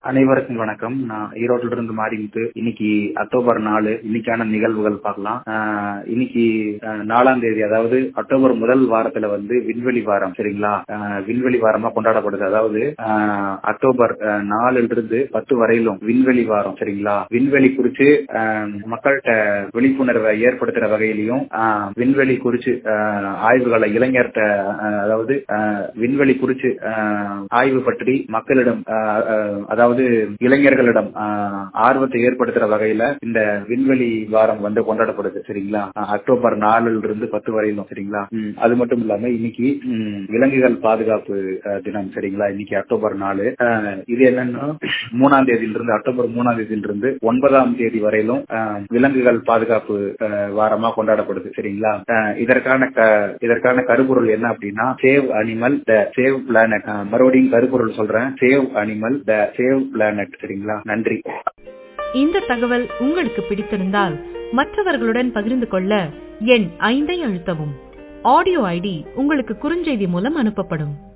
அனைவருக்கும் வணக்கம் நான் ஈரோட்டில இருந்து மாறிமுத்து இன்னைக்கு அக்டோபர் நாலு இன்னைக்கான நிகழ்வுகள் பார்க்கலாம் ஆஹ் இன்னைக்கு ஆஹ் நாலாம் தேதி அதாவது அக்டோபர் முதல் வாரத்துல வந்து விண்வெளி வாரம் சரிங்களா ஆஹ் விண்வெளி வாரமா கொண்டாடப்படுது அதாவது ஆஹ் அக்டோபர் ஆஹ் நாலுல இருந்து பத்து வரையிலும் விண்வெளி வாரம் சரிங்களா விண்வெளி குறித்து ஆஹ் மக்கள்கிட்ட விழிப்புணர்வை ஏற்படுத்துற வகையிலையும் ஆஹ் விண்வெளி குறித்து ஆஹ் ஆய்வுகளை இளைஞர்கிட்ட ஆஹ் அதாவது ஆஹ் விண்வெளி குறித்து ஆஹ் ஆய்வு பற்றி மக்களிடம் ஆஹ் ஆஹ் அதாவது இளைஞர்களிடம் ஆஹ் ஆர்வத்தை ஏற்படுத்துற வகையில இந்த விண்வெளி வாரம் வந்து கொண்டாடப்படுது சரிங்களா ஆஹ் அக்டோபர் நாலுல இருந்து பத்து வரையிலும் சரிங்களா ம், அது மட்டும் இல்லாம இன்னைக்கு ம், விலங்குகள் பாதுகாப்பு ஆஹ் தினம் சரிங்களா இன்னைக்கு அக்டோபர் நாலு ஆஹ் இது என்னன்னா மூணாம் தேதியிலிருந்து அக்டோபர் மூணாம் தேதியிலிருந்து ஒன்பதாம் தேதி வரையிலும் ஆஹ் விலங்குகள் பாதுகாப்பு ஆஹ் வாரமா கொண்டாடப்படுது சரிங்களா ஆஹ் இதற்கான க- இதற்கான கருப்பொருள் என்ன அப்படின்னா save animal the save planet மறுபடியும் கருப்பொருள் சொல்றேன் save animal the save planet சரிங்களா நன்றி இந்த தகவல் உங்களுக்கு பிடித்திருந்தால் மற்றவர்களுடன் பகிர்ந்து கொள்ள எண் ஐந்தை அழுத்தவும் ஆடியோ ஐடி உங்களுக்கு குறுஞ்செய்தி மூலம் அனுப்பப்படும்